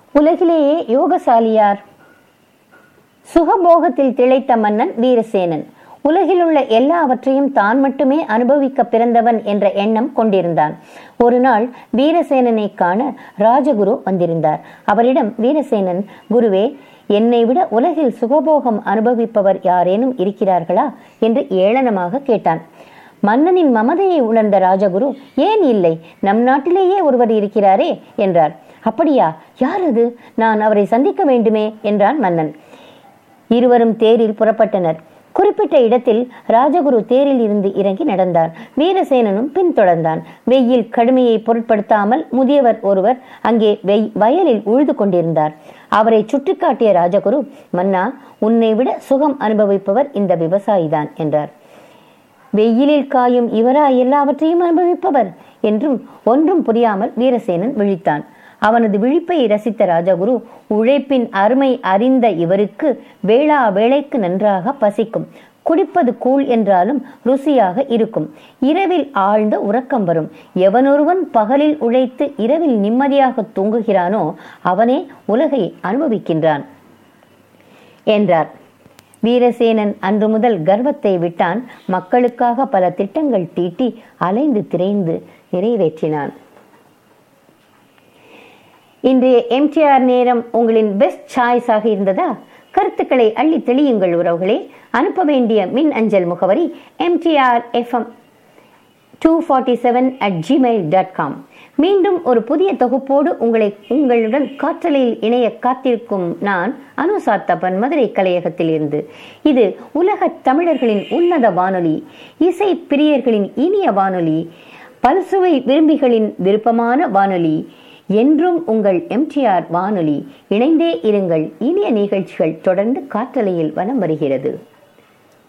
உலகிலேயே யோகசாலியார் சுகபோகத்தில் திளைத்த மன்னன் வீரசேனன் உலகிலுள்ள எல்லாவற்றையும் தான் மட்டுமே அனுபவிக்க பிறந்தவன் என்ற எண்ணம் கொண்டிருந்தான் ஒரு நாள் வீரசேனனை காண ராஜகுரு வந்திருந்தார் அவரிடம் வீரசேனன் குருவே என்னை விட உலகில் சுகபோகம் அனுபவிப்பவர் யாரேனும் இருக்கிறார்களா என்று ஏளனமாக கேட்டான் மன்னனின் மமதையை உணர்ந்த ராஜகுரு ஏன் இல்லை நம் நாட்டிலேயே ஒருவர் இருக்கிறாரே என்றார் அப்படியா யார் அது நான் அவரை சந்திக்க வேண்டுமே என்றான் மன்னன் இருவரும் தேரில் புறப்பட்டனர் குறிப்பிட்ட இடத்தில் ராஜகுரு தேரில் இருந்து இறங்கி நடந்தார் வீரசேனனும் பின்தொடர்ந்தான் வெயில் கடுமையை பொருட்படுத்தாமல் முதியவர் ஒருவர் அங்கே வெய்- வயலில் உழுது கொண்டிருந்தார் அவரை சுட்டிக்காட்டிய ராஜகுரு மன்னா உன்னை விட சுகம் அனுபவிப்பவர் இந்த விவசாயிதான் என்றார் வெயிலில் காயும் இவரா எல்லாவற்றையும் அனுபவிப்பவர் என்றும் ஒன்றும் புரியாமல் வீரசேனன் விழித்தான் அவனது விழிப்பை ரசித்த ராஜகுரு உழைப்பின் அருமை அறிந்த இவருக்கு வேளா வேளைக்கு நன்றாக பசிக்கும் குடிப்பது கூழ் என்றாலும் ருசியாக இருக்கும் இரவில் ஆழ்ந்த உறக்கம் வரும் எவனொருவன் பகலில் உழைத்து இரவில் நிம்மதியாக தூங்குகிறானோ அவனே உலகை அனுபவிக்கின்றான் என்றார் வீரசேனன் அன்று முதல் கர்வத்தை விட்டான் மக்களுக்காக பல திட்டங்கள் தீட்டி அலைந்து திரைந்து நிறைவேற்றினான் இன்றைய எம்டிஆர் நேரம் உங்களின் பெஸ்ட் சாய்ஸாக இருந்ததா கருத்துக்களை அள்ளி தெளியுங்கள் உறவுகளே அனுப்ப வேண்டிய மின் அஞ்சல் முகவரி MTR FM two forty seven at Gmail dot com மீண்டும் ஒரு புதிய தொகுப்போடு உங்களை உங்களுடன் காற்றலையில் இணைய காத்திருக்கும் நான் அனுசாத்தப்பன் மதுரை கலையகத்தில் இருந்து இது உலக தமிழர்களின் உன்னத வானொலி இசை பிரியர்களின் இனிய வானொலி பல்சுவை விரும்பிகளின் விருப்பமான வானொலி என்றும் உங்கள் எம்டிஆர் வானொலி இணைந்தே இருங்கள் இனிய நிகழ்ச்சிகள் தொடர்ந்து காற்றலையில் வலம் வருகிறது